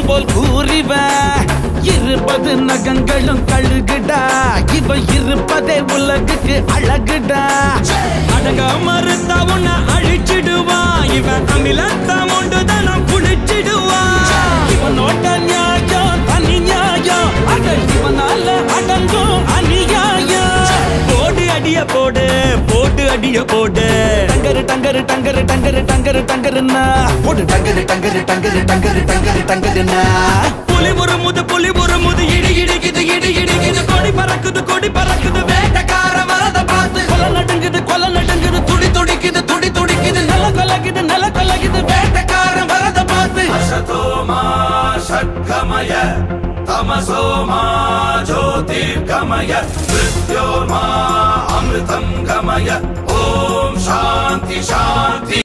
போல் கூறிவ இருபது நகங்களும் கழுகுடா இவ இருப்பதே உலகுக்கு அழகுடா அடங்க மறுத்த உன்னை அழிச்சிடுவா இவன் அமிலத்த உண்டு தனம் குடிச்சிடுவா இவனோட நியாயம் தனி நியாயம் அட இவனால அடங்கும் அநியாயம் போடு அடிய போடு போட்டு அடிய போடு டங்கரு டங்கரு டங்கரு டங்கரு டங்கரு டங்கருன்னா போடு டங்கரு டங்கரு டங்கரு டங்கரு டங்கரு டங்கருன்னா புலி ஒரு முது புலி ஒரு முது இடி இடிக்குது இடி இடிக்குது கொடி பறக்குது கொடி பறக்குது வேட்டக்கார வரத பார்த்து கொலை நடுங்குது கொலை நடுங்குது துடி துடிக்குது துடி துடிக்குது நல்ல கொலகுது நல்ல கொலகுது வேட்டக்காரன் வரத பார்த்து असतोमा षट्कमय तमसोमा ज्योतिर्गमय मृत्योर्मा अमृतं गमय ॐ शान्ति शान्ति